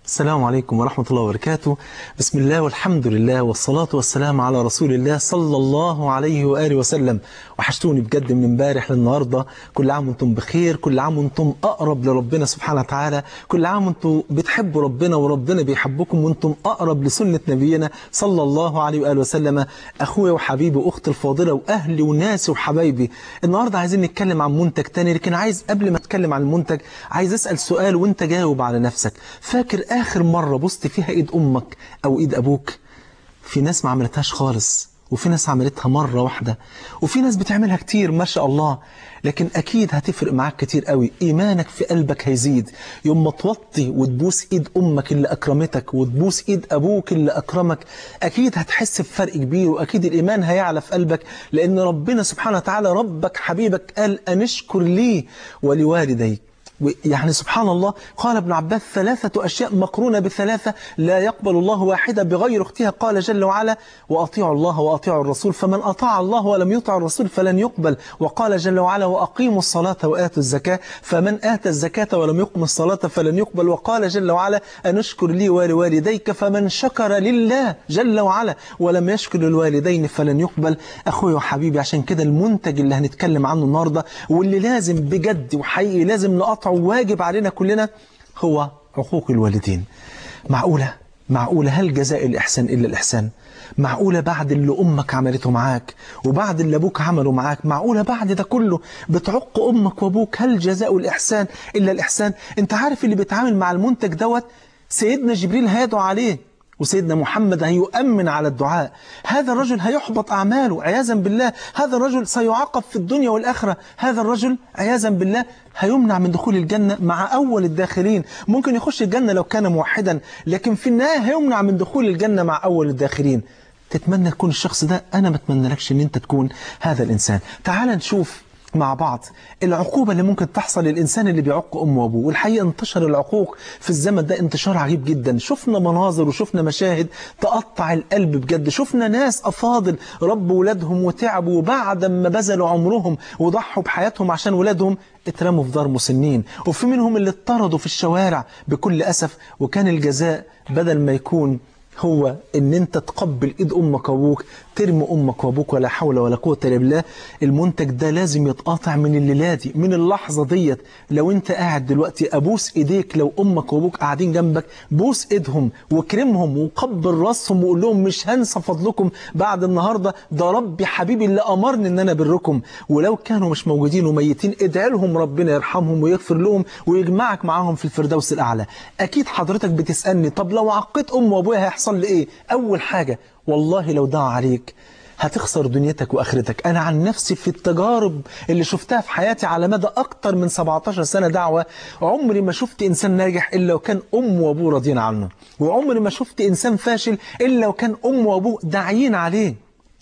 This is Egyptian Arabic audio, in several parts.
السلام عليكم ورحمة الله وبركاته بسم الله والحمد لله والصلاة والسلام على رسول الله صلى الله عليه وآله وسلم وحشتوني بجد من امبارح للنهاردة كل عام وانتم بخير كل عام وانتم أقرب لربنا سبحانه وتعالى كل عام وانتم بتحبوا ربنا وربنا بيحبكم وانتم أقرب لسنة نبينا صلى الله عليه وآله وسلم أخويا وحبيبي وأختي الفاضلة وأهلي وناسي وحبايبي النهاردة عايزين نتكلم عن منتج تاني لكن عايز قبل ما أتكلم عن المنتج عايز أسأل سؤال وانت جاوب على نفسك فاكر آخر مرة بصت فيها إيد أمك أو إيد أبوك في ناس ما عملتهاش خالص وفي ناس عملتها مرة واحدة وفي ناس بتعملها كتير ما شاء الله لكن أكيد هتفرق معاك كتير قوي إيمانك في قلبك هيزيد يوم ما توطي وتبوس إيد أمك اللي أكرمتك وتبوس إيد أبوك اللي أكرمك أكيد هتحس بفرق كبير وأكيد الإيمان هيعلى في قلبك لأن ربنا سبحانه وتعالى ربك حبيبك قال أنشكر لي ولوالديك يعني سبحان الله قال ابن عباس ثلاثة أشياء مقرونة بثلاثة لا يقبل الله واحدة بغير اختها قال جل وعلا وأطيعوا الله وأطيعوا الرسول فمن أطاع الله ولم يطع الرسول فلن يقبل وقال جل وعلا وأقيموا الصلاة وآتوا الزكاة فمن آتى الزكاة ولم يقم الصلاة فلن يقبل وقال جل وعلا أنشكر لي ولوالديك فمن شكر لله جل وعلا ولم يشكر الوالدين فلن يقبل أخوي وحبيبي عشان كده المنتج اللي هنتكلم عنه النهاردة واللي لازم بجد وحقيقي لازم نقطعه واجب علينا كلنا هو حقوق الوالدين معقولة معقولة هل جزاء الإحسان إلا الإحسان معقولة بعد اللي أمك عملته معاك وبعد اللي أبوك عمله معاك معقولة بعد ده كله بتعق أمك وأبوك هل جزاء الإحسان إلا الإحسان أنت عارف اللي بيتعامل مع المنتج دوت سيدنا جبريل هيدعو عليه وسيدنا محمد هيؤمن على الدعاء هذا الرجل هيحبط أعماله عياذا بالله هذا الرجل سيعاقب في الدنيا والآخرة هذا الرجل عياذا بالله هيمنع من دخول الجنة مع أول الداخلين ممكن يخش الجنة لو كان موحدا لكن في النهاية هيمنع من دخول الجنة مع أول الداخلين تتمنى تكون الشخص ده أنا ما اتمنى لكش أن أنت تكون هذا الإنسان تعال نشوف مع بعض العقوبة اللي ممكن تحصل للإنسان اللي بيعق أمه وأبوه والحقيقة انتشر العقوق في الزمن ده انتشار عجيب جدا شفنا مناظر وشفنا مشاهد تقطع القلب بجد شفنا ناس أفاضل ربوا ولادهم وتعبوا وبعد ما بذلوا عمرهم وضحوا بحياتهم عشان ولادهم اترموا في دار مسنين وفي منهم اللي اطردوا في الشوارع بكل أسف وكان الجزاء بدل ما يكون هو ان انت تقبل ايد امك وابوك ترمي امك وابوك ولا حول ولا قوه الا بالله المنتج ده لازم يتقاطع من الليله دي من اللحظه ديت لو انت قاعد دلوقتي ابوس ايديك لو امك وابوك قاعدين جنبك بوس ايدهم واكرمهم وقبل راسهم وقول لهم مش هنسى فضلكم بعد النهارده ده ربي حبيبي اللي امرني ان انا بركم ولو كانوا مش موجودين وميتين ادعي لهم ربنا يرحمهم ويغفر لهم ويجمعك معاهم في الفردوس الاعلى اكيد حضرتك بتسالني طب لو عقيت ام وابويا هيحصل لي ايه اول حاجه والله لو دعا عليك هتخسر دنيتك واخرتك انا عن نفسي في التجارب اللي شفتها في حياتي على مدى اكتر من 17 سنه دعوه عمري ما شفت انسان ناجح الا وكان امه وابوه راضيين عنه وعمري ما شفت انسان فاشل الا وكان امه وابوه داعيين عليه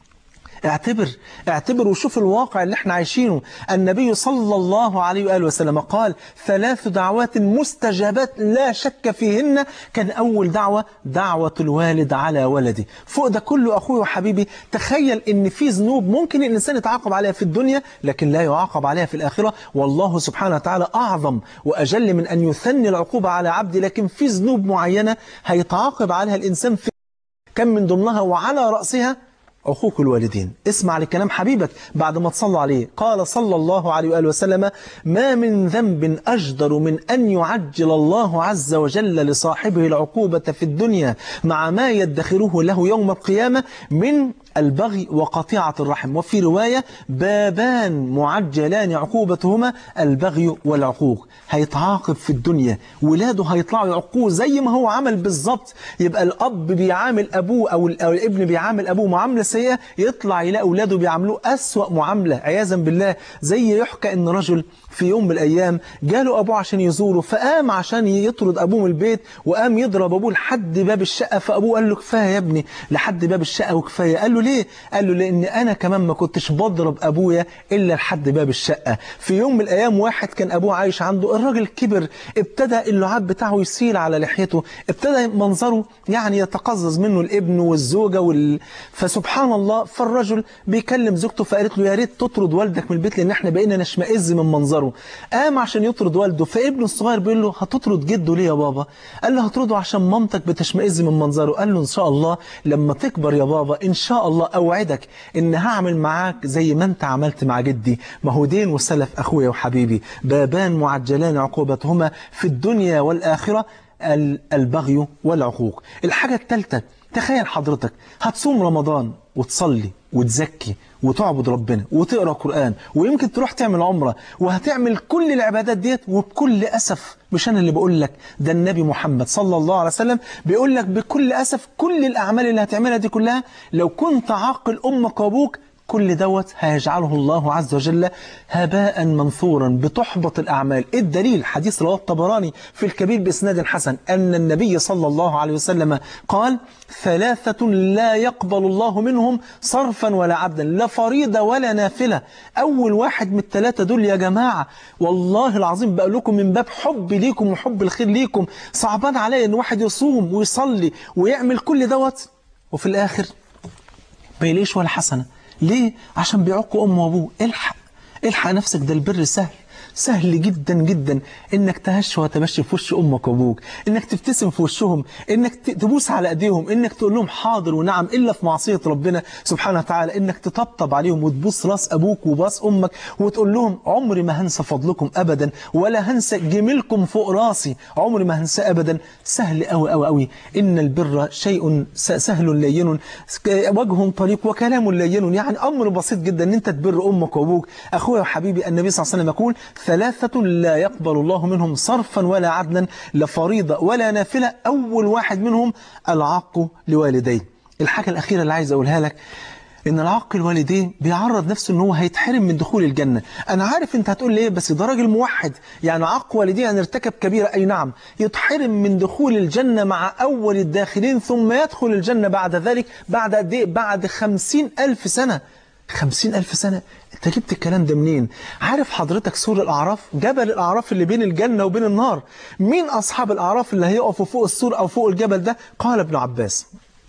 اعتبر اعتبر وشوف الواقع اللي احنا عايشينه النبي صلى الله عليه وآله وسلم قال ثلاث دعوات مستجابات لا شك فيهن كان أول دعوة دعوة الوالد على ولده فوق ده كله أخوي وحبيبي تخيل ان في ذنوب ممكن الإنسان يتعاقب عليها في الدنيا لكن لا يعاقب عليها في الآخرة والله سبحانه وتعالى أعظم وأجل من أن يثني العقوبة على عبده لكن في ذنوب معينة هيتعاقب عليها الإنسان في كم من ضمنها وعلى رأسها عقوق الوالدين اسمع لكلام حبيبك بعد ما تصلى عليه قال صلى الله عليه وآله وسلم ما من ذنب أجدر من أن يعجل الله عز وجل لصاحبه العقوبة في الدنيا مع ما يدخره له يوم القيامة من البغي وقطيعة الرحم وفي رواية بابان معجلان عقوبتهما البغي والعقوق هيتعاقب في الدنيا ولاده هيطلعوا يعقوه زي ما هو عمل بالظبط يبقى الأب بيعامل أبوه أو الابن بيعامل أبوه معاملة سيئة يطلع يلاقي أولاده بيعاملوه أسوأ معاملة عياذا بالله زي يحكى إن رجل في يوم من الأيام جاله أبوه عشان يزوره فقام عشان يطرد أبوه من البيت وقام يضرب أبوه لحد باب الشقة فأبوه قال له كفاية يا ابني لحد باب الشقة وكفاية قال له ليه قال له لان انا كمان ما كنتش بضرب ابويا الا لحد باب الشقه في يوم من الايام واحد كان ابوه عايش عنده الراجل كبر ابتدى اللعاب بتاعه يسيل على لحيته ابتدى منظره يعني يتقزز منه الابن والزوجه وال... فسبحان الله فالرجل بيكلم زوجته فقالت له يا ريت تطرد والدك من البيت لان احنا بقينا نشمئز من منظره قام عشان يطرد والده فابنه الصغير بيقول له هتطرد جده ليه يا بابا قال له هطرده عشان مامتك بتشمئز من منظره قال له ان شاء الله لما تكبر يا بابا ان شاء الله اوعدك ان هعمل معاك زي ما انت عملت مع جدي ما هو دين وسلف اخويا وحبيبي بابان معجلان عقوبتهما في الدنيا والاخره البغي والعقوق الحاجه الثالثه تخيل حضرتك هتصوم رمضان وتصلي وتزكي وتعبد ربنا وتقرا قران ويمكن تروح تعمل عمره وهتعمل كل العبادات ديت وبكل اسف مش انا اللي بقول لك ده النبي محمد صلى الله عليه وسلم بيقول لك بكل اسف كل الاعمال اللي هتعملها دي كلها لو كنت عاقل امك وابوك كل دوت هيجعله الله عز وجل هباء منثورا بتحبط الأعمال الدليل حديث رواه الطبراني في الكبير بإسناد حسن أن النبي صلى الله عليه وسلم قال ثلاثة لا يقبل الله منهم صرفا ولا عبدا لا فريضة ولا نافلة أول واحد من الثلاثة دول يا جماعة والله العظيم بقول لكم من باب حب ليكم وحب الخير ليكم صعبان عليا أن واحد يصوم ويصلي ويعمل كل دوت وفي الآخر ما يليش ولا حسنة ليه؟ عشان بيعقوا أمه وأبوه الحق الحق نفسك ده البر سهل سهل جدا جدا انك تهش وتمشي في وش امك وابوك انك تبتسم في وشهم انك تبوس على ايديهم انك تقول لهم حاضر ونعم الا في معصيه ربنا سبحانه وتعالى انك تطبطب عليهم وتبوس راس ابوك وباس امك وتقول لهم عمري ما هنسى فضلكم ابدا ولا هنسى جميلكم فوق راسي عمري ما هنسى ابدا سهل قوي قوي قوي ان البر شيء سهل لين وجه طليق وكلام لين يعني امر بسيط جدا ان انت تبر امك وابوك اخويا وحبيبي النبي صلى الله عليه وسلم يقول ثلاثة لا يقبل الله منهم صرفا ولا عدلا لا فريضة ولا نافلة أول واحد منهم العاق لوالديه الحاجة الأخيرة اللي عايز أقولها لك ان العاق الوالدين بيعرض نفسه ان هو هيتحرم من دخول الجنة انا عارف انت هتقول ليه بس ده راجل موحد يعني عاق والديه يعني ارتكب كبيرة اي نعم يتحرم من دخول الجنة مع اول الداخلين ثم يدخل الجنة بعد ذلك بعد قد ايه بعد خمسين الف سنة خمسين ألف سنة أنت جبت الكلام ده منين عارف حضرتك سور الأعراف جبل الأعراف اللي بين الجنة وبين النار مين أصحاب الأعراف اللي هيقفوا فوق السور أو فوق الجبل ده قال ابن عباس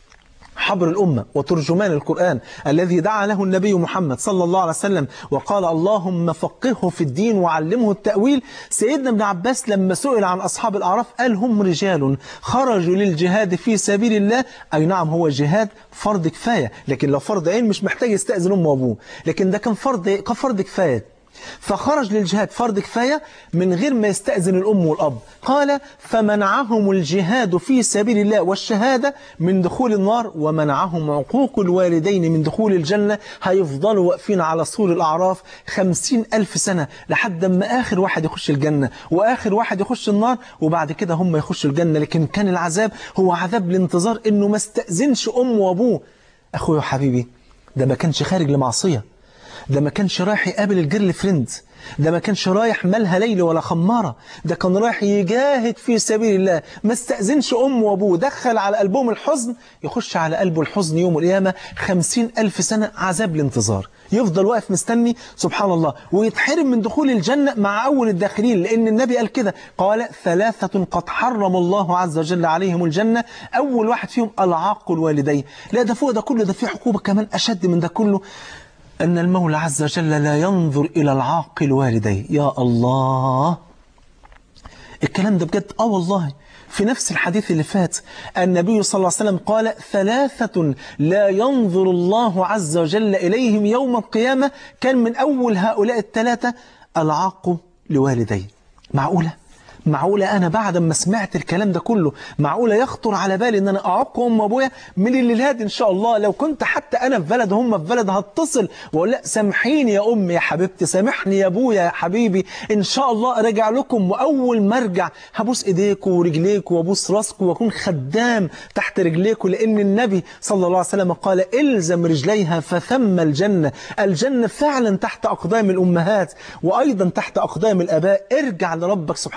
حبر الأمة وترجمان القرآن الذي دعا له النبي محمد صلى الله عليه وسلم وقال اللهم فقهه في الدين وعلمه التأويل سيدنا ابن عباس لما سئل عن أصحاب الأعراف قال هم رجال خرجوا للجهاد في سبيل الله أي نعم هو جهاد فرض كفاية لكن لو فرض عين مش محتاج يستأذن أمه وأبوه لكن ده كان فرض كفرض كفاية فخرج للجهاد فرض كفاية من غير ما يستأذن الأم والأب قال فمنعهم الجهاد في سبيل الله والشهادة من دخول النار ومنعهم عقوق الوالدين من دخول الجنة هيفضلوا واقفين على سور الأعراف خمسين ألف سنة لحد ما آخر واحد يخش الجنة وآخر واحد يخش النار وبعد كده هم يخشوا الجنة لكن كان العذاب هو عذاب الانتظار إنه ما استأذنش أمه وأبوه أخويا وحبيبي ده ما كانش خارج لمعصية ده ما كانش رايح يقابل الجيرل فريند ده ما كانش رايح مالها ليل ولا خمارة ده كان رايح يجاهد في سبيل الله ما استأذنش أمه وأبوه دخل على قلبهم الحزن يخش على قلبه الحزن يوم القيامة خمسين ألف سنة عذاب الانتظار يفضل واقف مستني سبحان الله ويتحرم من دخول الجنة مع أول الداخلين لأن النبي قال كده قال ثلاثة قد حرم الله عز وجل عليهم الجنة أول واحد فيهم العاق الوالدين لا ده فوق ده كله ده في عقوبة كمان أشد من ده كله أن المولى عز وجل لا ينظر إلى العاق الوالدين يا الله الكلام ده بجد آه والله في نفس الحديث اللي فات النبي صلى الله عليه وسلم قال ثلاثة لا ينظر الله عز وجل إليهم يوم القيامة كان من أول هؤلاء الثلاثة العاق لوالديه معقولة؟ معقولة أنا بعد ما سمعت الكلام ده كله معقولة يخطر على بالي أن أنا أعق أم وأبويا من الليلات إن شاء الله لو كنت حتى أنا في بلد هم في بلد هتصل وأقول لا سامحيني يا أمي يا حبيبتي سامحني يا أبويا يا حبيبي إن شاء الله أرجع لكم وأول ما أرجع هبوس إيديكم ورجليكم وأبوس راسكم وأكون خدام تحت رجليكم لأن النبي صلى الله عليه وسلم قال إلزم رجليها فثم الجنة الجنة فعلا تحت أقدام الأمهات وأيضا تحت أقدام الآباء ارجع لربك سبحانه وتعالى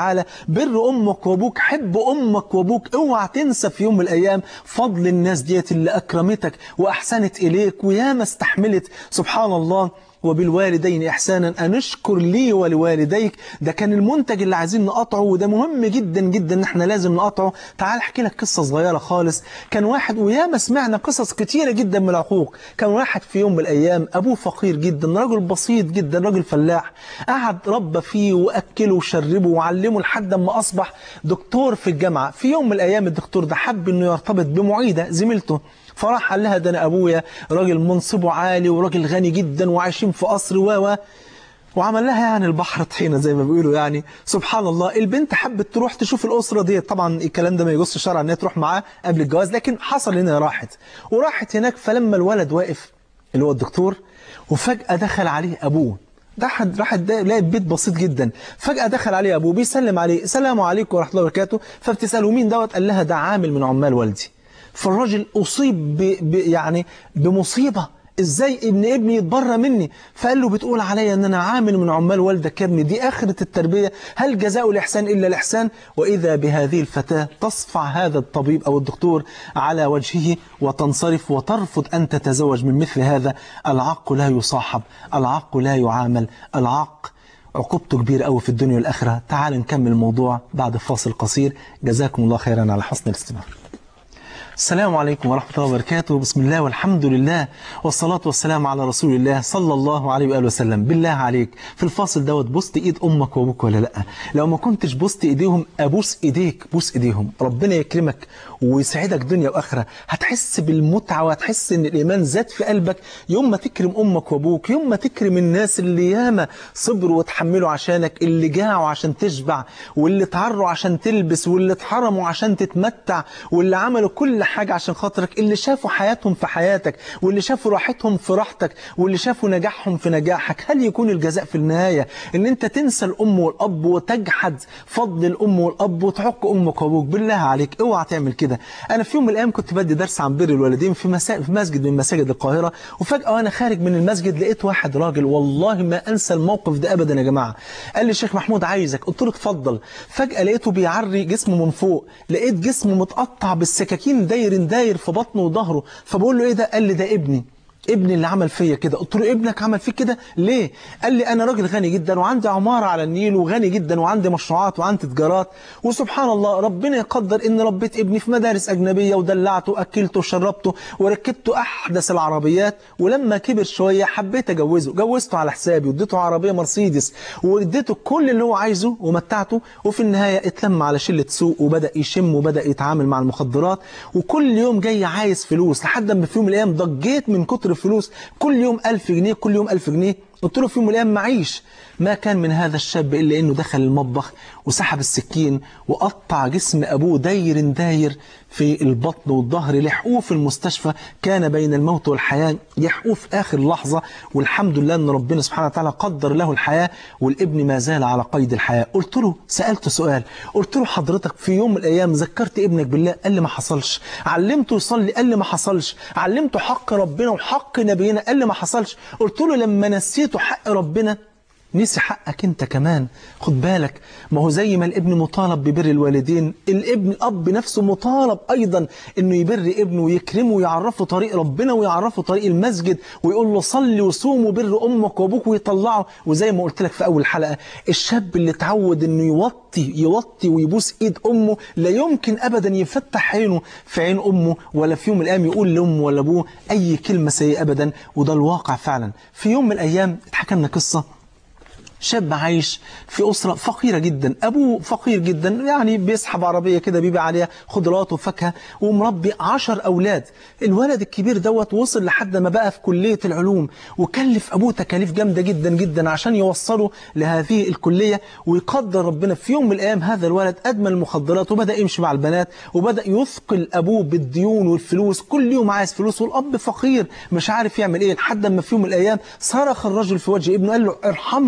وتعالى بر أمك وأبوك حب أمك وأبوك اوعى تنسى في يوم من الأيام فضل الناس ديت اللي أكرمتك وأحسنت إليك وياما استحملت سبحان الله وبالوالدين إحسانا أن اشكر لي ولوالديك ده كان المنتج اللي عايزين نقطعه وده مهم جدا جدا ان احنا لازم نقطعه تعال احكي لك قصة صغيرة خالص كان واحد وياما سمعنا قصص كتيرة جدا من العقوق كان واحد في يوم من الأيام أبوه فقير جدا رجل بسيط جدا رجل فلاح قعد ربى فيه وأكله وشربه وعلمه لحد ما أصبح دكتور في الجامعة في يوم من الأيام الدكتور ده حب انه يرتبط بمعيدة زميلته فراح قال لها ده انا ابويا راجل منصبه عالي وراجل غني جدا وعايشين في قصر و وعمل لها يعني البحر طحينه زي ما بيقولوا يعني سبحان الله البنت حبت تروح تشوف الاسره دي طبعا الكلام ده ما يجوزش شرعا ان هي تروح معاه قبل الجواز لكن حصل هنا راحت وراحت هناك فلما الولد واقف اللي هو الدكتور وفجاه دخل عليه ابوه راح راح لقى بيت بسيط جدا فجأة دخل عليه أبوه بيسلم عليه السلام عليكم ورحمة الله وبركاته فبتسأله مين دوت قال لها ده عامل من عمال والدي فالراجل أصيب ب... ب... يعني بمصيبة ازاي ابن ابني يتبرى مني فقال له بتقول عليا ان انا عامل من عمال والدك يا ابني دي اخرة التربية هل جزاء الاحسان الا الاحسان واذا بهذه الفتاة تصفع هذا الطبيب او الدكتور على وجهه وتنصرف وترفض ان تتزوج من مثل هذا العق لا يصاحب العق لا يعامل العق عقوبته كبيرة قوي في الدنيا والآخرة تعال نكمل الموضوع بعد فاصل قصير جزاكم الله خيرا على حسن الاستماع السلام عليكم ورحمة الله وبركاته بسم الله والحمد لله والصلاة والسلام على رسول الله صلى الله عليه وآله وسلم بالله عليك في الفاصل دوت بوست ايد امك وابوك ولا لا لو ما كنتش بوست ايديهم ابوس ايديك بوس ايديهم ربنا يكرمك ويسعدك دنيا واخره هتحس بالمتعة وهتحس ان الايمان زاد في قلبك يوم ما تكرم امك وابوك يوم ما تكرم الناس اللي ياما صبروا وتحملوا عشانك اللي جاعوا عشان تشبع واللي اتعروا عشان تلبس واللي اتحرموا عشان تتمتع واللي عملوا كل حاجة عشان خاطرك اللي شافوا حياتهم في حياتك واللي شافوا راحتهم في راحتك واللي شافوا نجاحهم في نجاحك هل يكون الجزاء في النهاية ان انت تنسى الام والاب وتجحد فضل الام والاب وتعق امك وابوك بالله عليك اوعى تعمل كده انا في يوم من الايام كنت بدي درس عن بر الوالدين في, مسا... في مسجد من مساجد القاهرة وفجأة وانا خارج من المسجد لقيت واحد راجل والله ما انسى الموقف ده ابدا يا جماعة قال لي الشيخ محمود عايزك قلت له اتفضل فجأة لقيته بيعري جسمه من فوق لقيت جسمه متقطع بالسكاكين داير داير في بطنه وظهره فبقول له ايه ده قال لي ده ابني ابني اللي عمل فيا كده قلت له ابنك عمل فيك كده ليه قال لي انا راجل غني جدا وعندي عمارة على النيل وغني جدا وعندي مشروعات وعندي تجارات وسبحان الله ربنا يقدر ان ربيت ابني في مدارس اجنبية ودلعته واكلته وشربته وركبته احدث العربيات ولما كبر شوية حبيت اجوزه جوزته على حسابي واديته عربية مرسيدس واديته كل اللي هو عايزه ومتعته وفي النهاية اتلم على شلة سوق وبدأ يشم وبدأ يتعامل مع المخدرات وكل يوم جاي عايز فلوس لحد ما في يوم من الايام ضجيت من كتر الفلوس كل يوم ألف جنيه كل يوم ألف جنيه قلت له في يوم من الأيام معيش ما كان من هذا الشاب إلا أنه دخل المطبخ وسحب السكين وقطع جسم أبوه داير داير في البطن والظهر لحقوه في المستشفى كان بين الموت والحياة يحقوه في آخر لحظة والحمد لله أن ربنا سبحانه وتعالى قدر له الحياة والابن ما زال على قيد الحياة قلت له سألته سؤال قلت له حضرتك في يوم من الأيام ذكرت ابنك بالله قال لي ما حصلش علمته يصلي قال لي ما حصلش علمته حق ربنا وحق نبينا قال لي ما حصلش قلت له لما نسيته حق ربنا نسي حقك انت كمان خد بالك ما هو زي ما الابن مطالب ببر الوالدين الابن الاب نفسه مطالب ايضا انه يبر ابنه ويكرمه ويعرفه طريق ربنا ويعرفه طريق المسجد ويقول له صلي وصوم وبر امك وابوك ويطلعه وزي ما قلت لك في اول حلقه الشاب اللي اتعود انه يوطي يوطي ويبوس ايد امه لا يمكن ابدا يفتح عينه في عين امه ولا في يوم من الايام يقول لامه ولا ابوه اي كلمه سيئه ابدا وده الواقع فعلا في يوم من الايام اتحكى لنا قصه شاب عايش في أسرة فقيرة جدا أبوه فقير جدا يعني بيسحب عربية كده بيبيع عليها خضروات وفاكهة ومربي عشر أولاد الولد الكبير دوت وصل لحد ما بقى في كلية العلوم وكلف أبوه تكاليف جامدة جدا جدا عشان يوصله لهذه الكلية ويقدر ربنا في يوم من الأيام هذا الولد أدمن المخدرات وبدأ يمشي مع البنات وبدأ يثقل أبوه بالديون والفلوس كل يوم عايز فلوس والأب فقير مش عارف يعمل إيه لحد ما في يوم من الأيام صرخ الرجل في وجه ابنه قال له ارحمني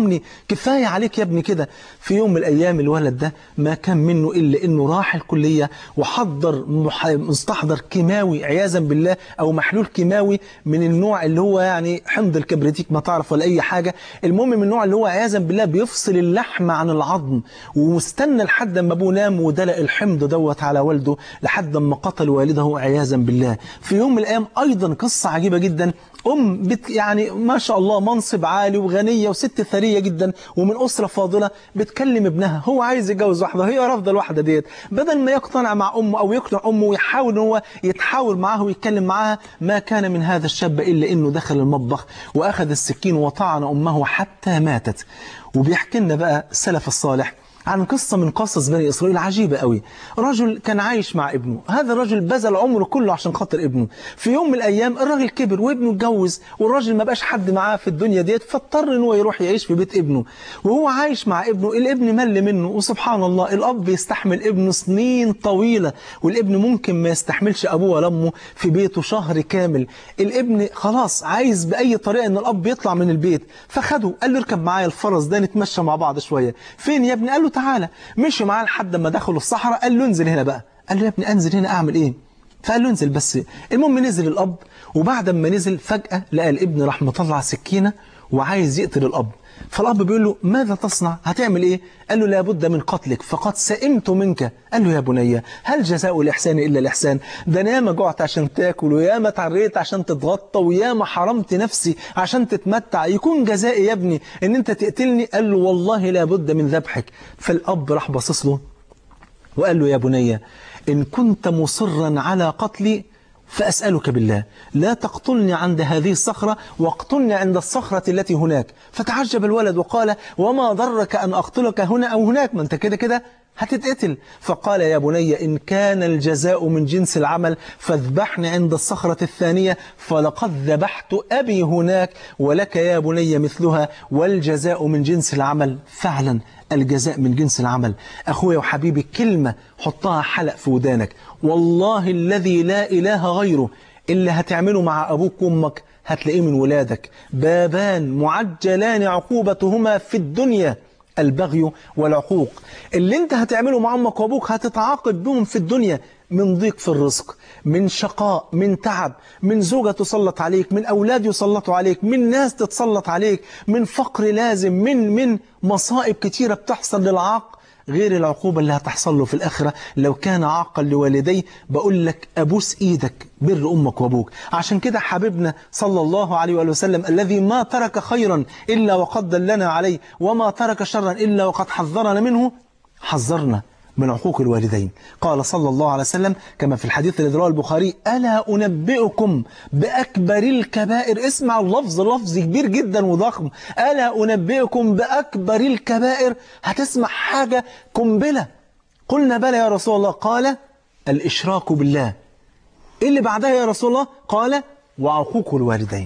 كفاية عليك يا ابني كده في يوم من الأيام الولد ده ما كان منه إلا إنه راح الكلية وحضر مح- مستحضر كيماوي عياذا بالله أو محلول كيماوي من النوع اللي هو يعني حمض الكبريتيك ما تعرف ولا أي حاجة المهم من النوع اللي هو عياذا بالله بيفصل اللحم عن العظم واستنى لحد ما أبوه نام ودلق الحمض دوت على والده لحد ما قتل والده عياذا بالله في يوم من الأيام أيضا قصة عجيبة جدا أم بت يعني ما شاء الله منصب عالي وغنية وست ثرية جدا ومن أسرة فاضلة بتكلم ابنها هو عايز يتجوز واحدة هي رافضة الواحدة ديت بدل ما يقتنع مع أمه أو يقنع أمه ويحاول إن هو يتحاور معاها ويتكلم معاها ما كان من هذا الشاب إلا إنه دخل المطبخ وأخذ السكين وطعن أمه حتى ماتت وبيحكي لنا بقى السلف الصالح عن قصة من قصص بني إسرائيل عجيبة قوي رجل كان عايش مع ابنه هذا الرجل بذل عمره كله عشان خاطر ابنه في يوم من الأيام الراجل كبر وابنه اتجوز والراجل ما بقاش حد معاه في الدنيا ديت فاضطر ان هو يروح يعيش في بيت ابنه وهو عايش مع ابنه الابن مل منه وسبحان الله الأب يستحمل ابنه سنين طويلة والابن ممكن ما يستحملش أبوه ولا أمه في بيته شهر كامل الابن خلاص عايز بأي طريقة ان الأب يطلع من البيت فخده قال له اركب معايا الفرس ده نتمشى مع بعض شوية فين يا ابني قال له تعالى مشي معاه لحد ما دخلوا الصحراء قال له انزل هنا بقى قال له يا ابني انزل هنا اعمل ايه فقال له انزل بس المهم نزل الاب وبعد ما نزل فجأة لقى الابن راح مطلع سكينة وعايز يقتل الاب فالاب بيقول له ماذا تصنع هتعمل ايه قال له لابد من قتلك فقد سئمت منك قال له يا بني هل جزاء الاحسان الا الاحسان ده انا ياما جعت عشان تاكل وياما اتعريت عشان تتغطى وياما حرمت نفسي عشان تتمتع يكون جزائي يا ابني ان انت تقتلني قال له والله لابد من ذبحك فالاب راح باصص له وقال له يا بني إن كنت مصرا على قتلي فأسألك بالله لا تقتلني عند هذه الصخرة واقتلني عند الصخرة التي هناك فتعجب الولد وقال وما ضرك أن أقتلك هنا أو هناك ما أنت كده كده هتتقتل فقال يا بني إن كان الجزاء من جنس العمل فاذبحني عند الصخرة الثانية فلقد ذبحت أبي هناك ولك يا بني مثلها والجزاء من جنس العمل فعلا الجزاء من جنس العمل أخويا وحبيبي كلمة حطها حلق في ودانك والله الذي لا إله غيره اللي هتعمله مع أبوك وأمك هتلاقيه من ولادك بابان معجلان عقوبتهما في الدنيا البغي والعقوق اللي انت هتعمله مع امك وابوك هتتعاقب بهم في الدنيا من ضيق في الرزق من شقاء من تعب من زوجة تسلط عليك من أولاد يسلطوا عليك من ناس تتسلط عليك من فقر لازم من من مصائب كتيرة بتحصل للعاق غير العقوبة اللي هتحصل له في الآخرة لو كان عاقا لوالديه بقول لك أبوس إيدك بر أمك وأبوك عشان كده حبيبنا صلى الله عليه وآله وسلم الذي ما ترك خيرا إلا وقد دلنا عليه وما ترك شرا إلا وقد حذرنا منه حذرنا من عقوق الوالدين قال صلى الله عليه وسلم كما في الحديث الذي رواه البخاري ألا أنبئكم بأكبر الكبائر اسمع اللفظ لفظ كبير جدا وضخم ألا أنبئكم بأكبر الكبائر هتسمع حاجة قنبلة قلنا بلى يا رسول الله قال الإشراك بالله إيه اللي بعدها يا رسول الله قال وعقوق الوالدين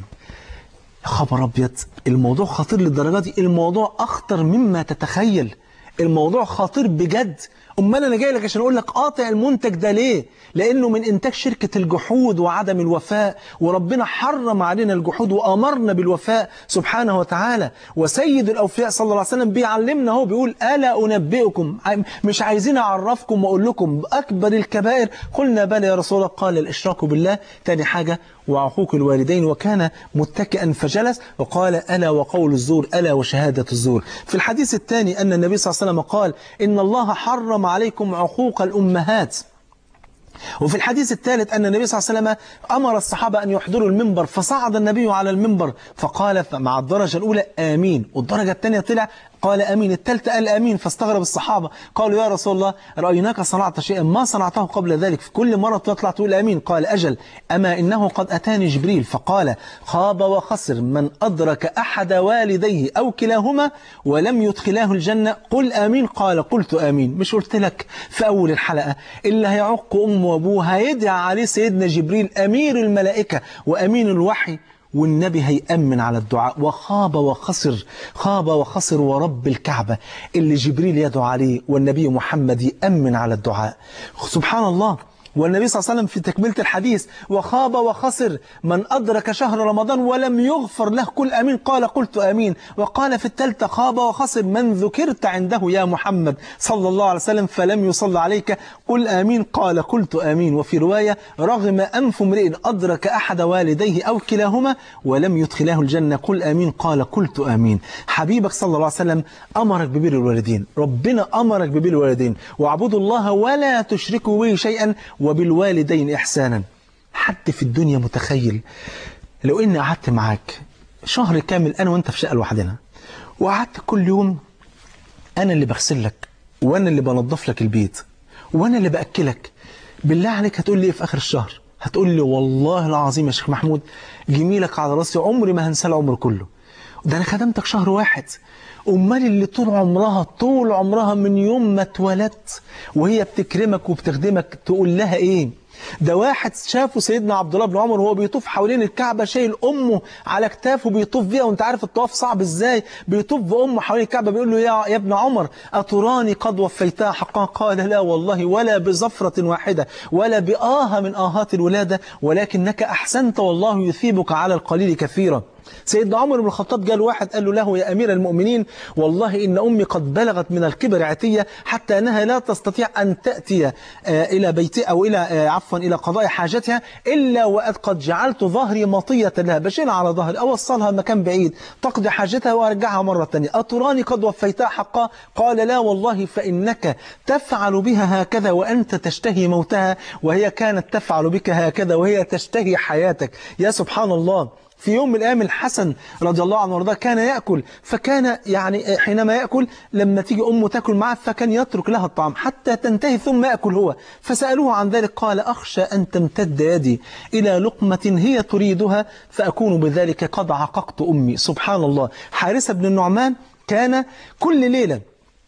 يا خبر أبيض الموضوع خطير للدرجة دي الموضوع أخطر مما تتخيل الموضوع خطير بجد امال انا جاي لك عشان اقول لك قاطع المنتج ده ليه لانه من انتاج شركه الجحود وعدم الوفاء وربنا حرم علينا الجحود وامرنا بالوفاء سبحانه وتعالى وسيد الاوفياء صلى الله عليه وسلم بيعلمنا هو بيقول الا انبئكم مش عايزين اعرفكم واقول لكم باكبر الكبائر قلنا بلى يا رسول الله قال الاشراك بالله تاني حاجه وعقوق الوالدين وكان متكئا فجلس وقال ألا وقول الزور ألا وشهادة الزور في الحديث الثاني أن النبي صلى الله عليه وسلم قال إن الله حرم عليكم عقوق الأمهات وفي الحديث الثالث أن النبي صلى الله عليه وسلم أمر الصحابة أن يحضروا المنبر فصعد النبي على المنبر فقال مع الدرجة الأولى آمين والدرجة الثانية طلع قال أمين الثالثة قال أمين فاستغرب الصحابة قالوا يا رسول الله رأيناك صنعت شيئا ما صنعته قبل ذلك في كل مرة تطلع تقول أمين قال أجل أما إنه قد أتاني جبريل فقال خاب وخسر من أدرك أحد والديه أو كلاهما ولم يدخلاه الجنة قل آمين قال قلت آمين مش قلت لك في أول الحلقة اللي هيعق أمه وأبوه هيدعى عليه سيدنا جبريل أمير الملائكة وأمين الوحي والنبي هيأمن على الدعاء وخاب وخسر خاب وخسر ورب الكعبة اللي جبريل يدعو عليه والنبي محمد يأمن على الدعاء سبحان الله والنبي صلى الله عليه وسلم في تكملة الحديث وخاب وخسر من أدرك شهر رمضان ولم يغفر له كل أمين قال قلت أمين وقال في الثالثة خاب وخسر من ذكرت عنده يا محمد صلى الله عليه وسلم فلم يصل عليك قل آمين قال قلت آمين وفي رواية رغم أنف امرئ أدرك أحد والديه أو كلاهما ولم يدخلاه الجنة قل آمين قال قلت آمين حبيبك صلى الله عليه وسلم أمرك ببر الوالدين ربنا أمرك ببر الوالدين واعبدوا الله ولا تشركوا به شيئا وبالوالدين إحسانا حد في الدنيا متخيل لو إني قعدت معاك شهر كامل أنا وأنت في شقة لوحدنا وقعدت كل يوم أنا اللي بغسل لك وأنا اللي بنظف لك البيت وأنا اللي بأكلك بالله عليك هتقول لي إيه في آخر الشهر هتقول لي والله العظيم يا شيخ محمود جميلك على راسي عمري ما هنسى العمر كله ده أنا خدمتك شهر واحد أمال اللي طول عمرها طول عمرها من يوم ما اتولدت وهي بتكرمك وبتخدمك تقول لها إيه ده واحد شافه سيدنا عبد الله بن عمر وهو بيطوف حوالين الكعبة شايل أمه على كتافه بيطوف بيها وانت عارف الطواف صعب ازاي بيطوف بأمه حوالين الكعبة بيقول له يا, يا ابن عمر أتراني قد وفيتها حقا قال لا والله ولا بزفرة واحدة ولا بآه من آهات الولادة ولكنك أحسنت والله يثيبك على القليل كثيرا سيدنا عمر بن الخطاب جاء واحد قال له له يا أمير المؤمنين والله إن أمي قد بلغت من الكبر عتية حتى أنها لا تستطيع أن تأتي إلى بيتي أو إلى عفوا إلى قضاء حاجتها إلا وقد قد جعلت ظهري مطية لها بشيل على ظهري أوصلها مكان بعيد تقضي حاجتها وأرجعها مرة ثانية أتراني قد وفيتها حقا قال لا والله فإنك تفعل بها هكذا وأنت تشتهي موتها وهي كانت تفعل بك هكذا وهي تشتهي حياتك يا سبحان الله في يوم من الأيام الحسن رضي الله عنه وارضاه كان يأكل فكان يعني حينما يأكل لما تيجي أمه تأكل معه فكان يترك لها الطعام حتى تنتهي ثم يأكل هو فسألوه عن ذلك قال أخشى أن تمتد يدي إلى لقمة هي تريدها فأكون بذلك قد عققت أمي سبحان الله حارثة بن النعمان كان كل ليلة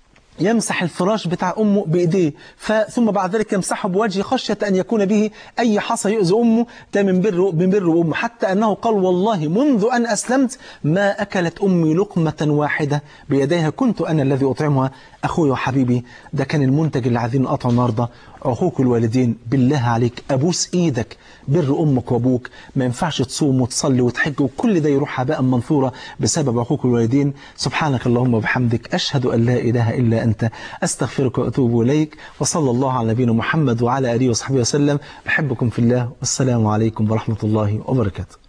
يمسح الفراش بتاع أمه بإيديه ثم بعد ذلك يمسحه بوجهه خشية أن يكون به أي حصى يؤذي أمه ده من بر من بر أمه حتى أنه قال والله منذ أن أسلمت ما أكلت أمي لقمة واحدة بيديها كنت أنا الذي أطعمها أخوي وحبيبي ده كان المنتج اللي عايزين نقطعه النهارده عقوق الوالدين بالله عليك أبوس إيدك بر أمك وأبوك ما ينفعش تصوم وتصلي وتحج وكل ده يروح هباء منثورا بسبب عقوق الوالدين سبحانك اللهم وبحمدك أشهد أن لا إله إلا أنت أستغفرك وأتوب إليك وصلى الله على نبينا محمد وعلى آله وصحبه وسلم بحبكم في الله والسلام عليكم ورحمة الله وبركاته